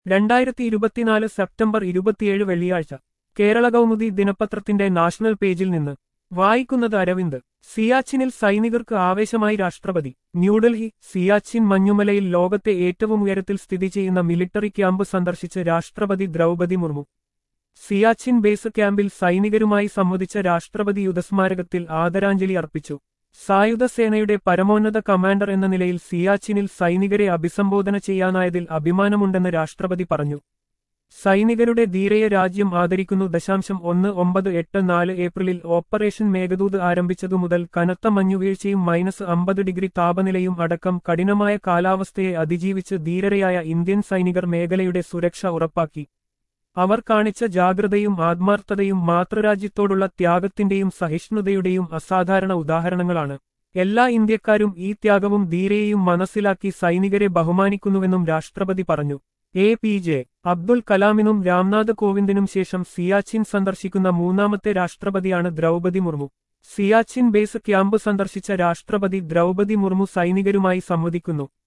രണ്ടായിരത്തി ഇരുപത്തിനാല് സെപ്റ്റംബർ ഇരുപത്തിയേഴ് വെള്ളിയാഴ്ച കേരള കൗമുദി ദിനപത്രത്തിന്റെ നാഷണൽ പേജിൽ നിന്ന് വായിക്കുന്നത് അരവിന്ദ് സിയാച്ചിനിൽ സൈനികർക്ക് ആവേശമായി രാഷ്ട്രപതി ന്യൂഡൽഹി സിയാച്ചിൻ മഞ്ഞുമലയിൽ ലോകത്തെ ഏറ്റവും ഉയരത്തിൽ സ്ഥിതി ചെയ്യുന്ന മിലിറ്ററി ക്യാമ്പ് സന്ദർശിച്ച് രാഷ്ട്രപതി ദ്രൗപതി മുർമു സിയാച്ചിൻ ബേസ് ക്യാമ്പിൽ സൈനികരുമായി സംവദിച്ച രാഷ്ട്രപതി യുദ്ധസ്മാരകത്തിൽ ആദരാഞ്ജലി അർപ്പിച്ചു സായുധ സേനയുടെ പരമോന്നത കമാൻഡർ എന്ന നിലയിൽ സിയാച്ചിനിൽ സൈനികരെ അഭിസംബോധന ചെയ്യാനായതിൽ അഭിമാനമുണ്ടെന്ന് രാഷ്ട്രപതി പറഞ്ഞു സൈനികരുടെ ധീരയെ രാജ്യം ആദരിക്കുന്നു ദശാംശം ഒന്ന് ഒമ്പത് എട്ട് നാല് ഏപ്രിലിൽ ഓപ്പറേഷൻ മേഘദൂത് ആരംഭിച്ചതു മുതൽ കനത്ത മഞ്ഞുവീഴ്ചയും മൈനസ് അമ്പത് ഡിഗ്രി താപനിലയും അടക്കം കഠിനമായ കാലാവസ്ഥയെ അതിജീവിച്ച് ധീരരയായ ഇന്ത്യൻ സൈനികർ മേഖലയുടെ സുരക്ഷ ഉറപ്പാക്കി അവർ കാണിച്ച ജാഗ്രതയും ആത്മാർത്ഥതയും മാതൃരാജ്യത്തോടുള്ള ത്യാഗത്തിന്റെയും സഹിഷ്ണുതയുടെയും അസാധാരണ ഉദാഹരണങ്ങളാണ് എല്ലാ ഇന്ത്യക്കാരും ഈ ത്യാഗവും ധീരയെയും മനസ്സിലാക്കി സൈനികരെ ബഹുമാനിക്കുന്നുവെന്നും രാഷ്ട്രപതി പറഞ്ഞു എ പി ജെ അബ്ദുൽ കലാമിനും രാംനാഥ് കോവിന്ദിനും ശേഷം സിയാച്ചിൻ സന്ദർശിക്കുന്ന മൂന്നാമത്തെ രാഷ്ട്രപതിയാണ് ദ്രൗപതി മുർമു സിയാച്ചിൻ ബേസ് ക്യാമ്പ് സന്ദർശിച്ച രാഷ്ട്രപതി ദ്രൗപതി മുർമു സൈനികരുമായി സംവദിക്കുന്നു